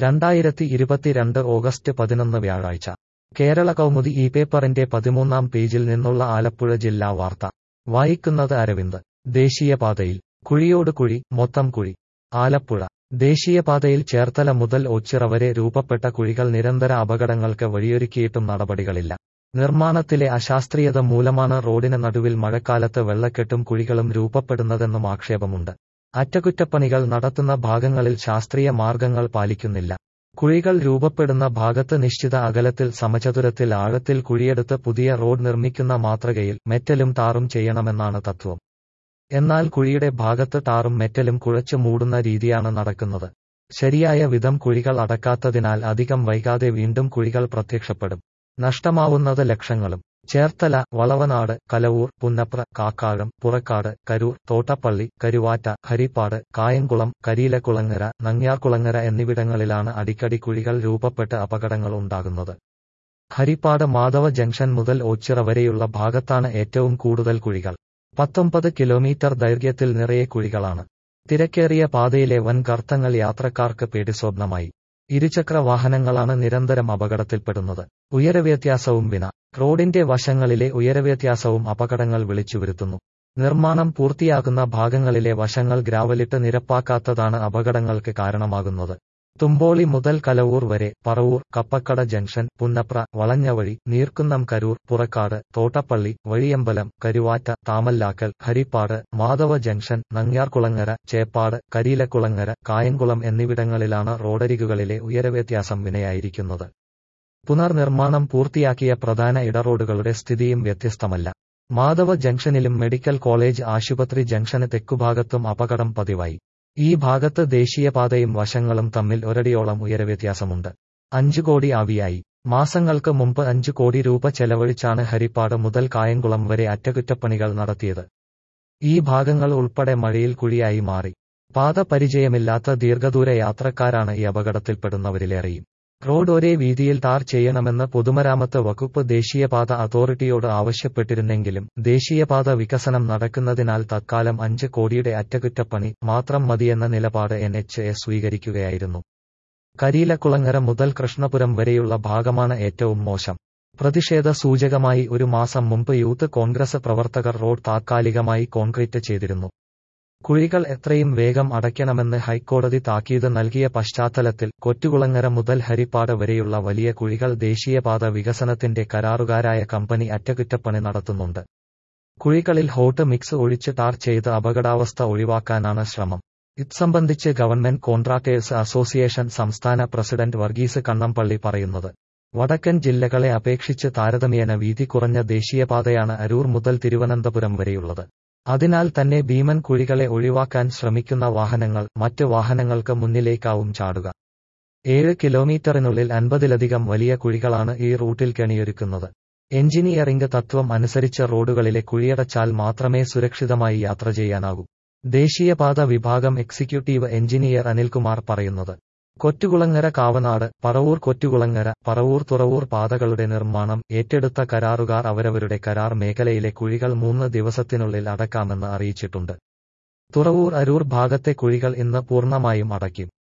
രണ്ടായിരത്തി ഇരുപത്തിരണ്ട് ഓഗസ്റ്റ് പതിനൊന്ന് വ്യാഴാഴ്ച കേരള കൗമുദി ഈ പേപ്പറിന്റെ പതിമൂന്നാം പേജിൽ നിന്നുള്ള ആലപ്പുഴ ജില്ലാ വാർത്ത വായിക്കുന്നത് അരവിന്ദ് ദേശീയപാതയിൽ കുഴിയോട് കുഴി മൊത്തം കുഴി ആലപ്പുഴ ദേശീയപാതയിൽ ചേർത്തല മുതൽ ഓച്ചിറ വരെ രൂപപ്പെട്ട കുഴികൾ നിരന്തര അപകടങ്ങൾക്ക് വഴിയൊരുക്കിയിട്ടും നടപടികളില്ല നിർമ്മാണത്തിലെ അശാസ്ത്രീയത മൂലമാണ് റോഡിന് നടുവിൽ മഴക്കാലത്ത് വെള്ളക്കെട്ടും കുഴികളും രൂപപ്പെടുന്നതെന്നും ആക്ഷേപമുണ്ട് അറ്റകുറ്റപ്പണികൾ നടത്തുന്ന ഭാഗങ്ങളിൽ ശാസ്ത്രീയ മാർഗങ്ങൾ പാലിക്കുന്നില്ല കുഴികൾ രൂപപ്പെടുന്ന ഭാഗത്ത് നിശ്ചിത അകലത്തിൽ സമചതുരത്തിൽ ആഴത്തിൽ കുഴിയെടുത്ത് പുതിയ റോഡ് നിർമ്മിക്കുന്ന മാതൃകയിൽ മെറ്റലും ടാറും ചെയ്യണമെന്നാണ് തത്വം എന്നാൽ കുഴിയുടെ ഭാഗത്ത് ടാറും മെറ്റലും കുഴച്ചു മൂടുന്ന രീതിയാണ് നടക്കുന്നത് ശരിയായ വിധം കുഴികൾ അടക്കാത്തതിനാൽ അധികം വൈകാതെ വീണ്ടും കുഴികൾ പ്രത്യക്ഷപ്പെടും നഷ്ടമാവുന്നത് ലക്ഷങ്ങളും ചേർത്തല വളവനാട് കലവൂർ പുന്നപ്ര കാക്കാഴം പുറക്കാട് കരൂർ തോട്ടപ്പള്ളി കരുവാറ്റ ഹരിപ്പാട് കായംകുളം കരിയിലക്കുളങ്ങര നങ്ങ്യാർകുളങ്ങര എന്നിവിടങ്ങളിലാണ് അടിക്കടി കുഴികൾ രൂപപ്പെട്ട് അപകടങ്ങൾ ഉണ്ടാകുന്നത് ഹരിപ്പാട് മാധവ ജംഗ്ഷൻ മുതൽ ഓച്ചിറ വരെയുള്ള ഭാഗത്താണ് ഏറ്റവും കൂടുതൽ കുഴികൾ പത്തൊമ്പത് കിലോമീറ്റർ ദൈർഘ്യത്തിൽ നിറയെ കുഴികളാണ് തിരക്കേറിയ പാതയിലെ വൻ ഗർത്തങ്ങൾ യാത്രക്കാർക്ക് പേടിസ്വപ്നമായി ഇരുചക്ര വാഹനങ്ങളാണ് നിരന്തരം അപകടത്തിൽപ്പെടുന്നത് ഉയരവ്യത്യാസവും വിന റോഡിന്റെ വശങ്ങളിലെ ഉയരവ്യത്യാസവും അപകടങ്ങൾ വിളിച്ചുവരുത്തുന്നു നിർമ്മാണം പൂർത്തിയാകുന്ന ഭാഗങ്ങളിലെ വശങ്ങൾ ഗ്രാവലിട്ട് നിരപ്പാക്കാത്തതാണ് അപകടങ്ങൾക്ക് കാരണമാകുന്നത് തുമ്പോളി മുതൽ കലവൂർ വരെ പറവൂർ കപ്പക്കട ജംഗ്ഷൻ പുന്നപ്ര വളഞ്ഞവഴി നീർക്കുന്നം കരൂർ പുറക്കാട് തോട്ടപ്പള്ളി വഴിയമ്പലം കരുവാറ്റ താമല്ലാക്കൽ ഹരിപ്പാട് മാധവ ജംഗ്ഷൻ നങ്ങ്യാർകുളങ്ങര ചേപ്പാട് കരിയിലക്കുളങ്ങര കായംകുളം എന്നിവിടങ്ങളിലാണ് റോഡരികുകളിലെ ഉയരവ്യത്യാസം വിനയായിരിക്കുന്നത് പുനർനിർമ്മാണം പൂർത്തിയാക്കിയ പ്രധാന ഇടറോഡുകളുടെ സ്ഥിതിയും വ്യത്യസ്തമല്ല മാധവ ജംഗ്ഷനിലും മെഡിക്കൽ കോളേജ് ആശുപത്രി ജംഗ്ഷന് തെക്കുഭാഗത്തും അപകടം പതിവായി ഈ ഭാഗത്ത് ദേശീയപാതയും വശങ്ങളും തമ്മിൽ ഒരടിയോളം ഉയരവ്യത്യാസമുണ്ട് അഞ്ചു കോടി ആവിയായി മാസങ്ങൾക്ക് മുമ്പ് അഞ്ചു കോടി രൂപ ചെലവഴിച്ചാണ് ഹരിപ്പാട് മുതൽ കായംകുളം വരെ അറ്റകുറ്റപ്പണികൾ നടത്തിയത് ഈ ഭാഗങ്ങൾ ഉൾപ്പെടെ മഴയിൽ കുഴിയായി മാറി പാത പരിചയമില്ലാത്ത ദീർഘദൂര യാത്രക്കാരാണ് ഈ അപകടത്തിൽപ്പെടുന്നവരിലേറെയും റോഡ് ഒരേ വീതിയിൽ ടാർ ചെയ്യണമെന്ന് പൊതുമരാമത്ത് വകുപ്പ് ദേശീയപാത അതോറിറ്റിയോട് ആവശ്യപ്പെട്ടിരുന്നെങ്കിലും ദേശീയപാത വികസനം നടക്കുന്നതിനാൽ തത്കാലം അഞ്ച് കോടിയുടെ അറ്റകുറ്റപ്പണി മാത്രം മതിയെന്ന നിലപാട് എൻ എച്ച് എ സ്വീകരിക്കുകയായിരുന്നു കരിയിലക്കുളങ്ങര മുതൽ കൃഷ്ണപുരം വരെയുള്ള ഭാഗമാണ് ഏറ്റവും മോശം പ്രതിഷേധ സൂചകമായി ഒരു മാസം മുമ്പ് യൂത്ത് കോൺഗ്രസ് പ്രവർത്തകർ റോഡ് താത്കാലികമായി കോൺക്രീറ്റ് ചെയ്തിരുന്നു കുഴികൾ എത്രയും വേഗം അടയ്ക്കണമെന്ന് ഹൈക്കോടതി താക്കീത് നൽകിയ പശ്ചാത്തലത്തിൽ കൊറ്റുകുളങ്ങര മുതൽ ഹരിപ്പാട് വരെയുള്ള വലിയ കുഴികൾ ദേശീയപാത വികസനത്തിന്റെ കരാറുകാരായ കമ്പനി അറ്റകുറ്റപ്പണി നടത്തുന്നുണ്ട് കുഴികളിൽ ഹോട്ട് മിക്സ് ഒഴിച്ച് ടാർ ചെയ്ത് അപകടാവസ്ഥ ഒഴിവാക്കാനാണ് ശ്രമം ഇത് സംബന്ധിച്ച് ഗവൺമെന്റ് കോൺട്രാക്ടേഴ്സ് അസോസിയേഷൻ സംസ്ഥാന പ്രസിഡന്റ് വർഗീസ് കണ്ണമ്പള്ളി പറയുന്നത് വടക്കൻ ജില്ലകളെ അപേക്ഷിച്ച് താരതമ്യേന വീതി കുറഞ്ഞ ദേശീയപാതയാണ് അരൂർ മുതൽ തിരുവനന്തപുരം വരെയുള്ളത് അതിനാൽ തന്നെ ഭീമൻ കുഴികളെ ഒഴിവാക്കാൻ ശ്രമിക്കുന്ന വാഹനങ്ങൾ മറ്റ് വാഹനങ്ങൾക്ക് മുന്നിലേക്കാവും ചാടുക ഏഴ് കിലോമീറ്ററിനുള്ളിൽ അൻപതിലധികം വലിയ കുഴികളാണ് ഈ റൂട്ടിൽ കെണിയൊരുക്കുന്നത് എഞ്ചിനീയറിംഗ് തത്വം അനുസരിച്ച് റോഡുകളിലെ കുഴിയടച്ചാൽ മാത്രമേ സുരക്ഷിതമായി യാത്ര ചെയ്യാനാകൂ ദേശീയപാത വിഭാഗം എക്സിക്യൂട്ടീവ് എഞ്ചിനീയർ അനിൽകുമാർ പറയുന്നത് കൊറ്റുകുളങ്ങര കാവനാട് പറവൂർ കൊറ്റുകുളങ്ങര പറവൂർ തുറവൂർ പാതകളുടെ നിർമ്മാണം ഏറ്റെടുത്ത കരാറുകാർ അവരവരുടെ കരാർ മേഖലയിലെ കുഴികൾ മൂന്ന് ദിവസത്തിനുള്ളിൽ അടക്കാമെന്ന് അറിയിച്ചിട്ടുണ്ട് തുറവൂർ അരൂർ ഭാഗത്തെ കുഴികൾ ഇന്ന് പൂർണ്ണമായും അടയ്ക്കും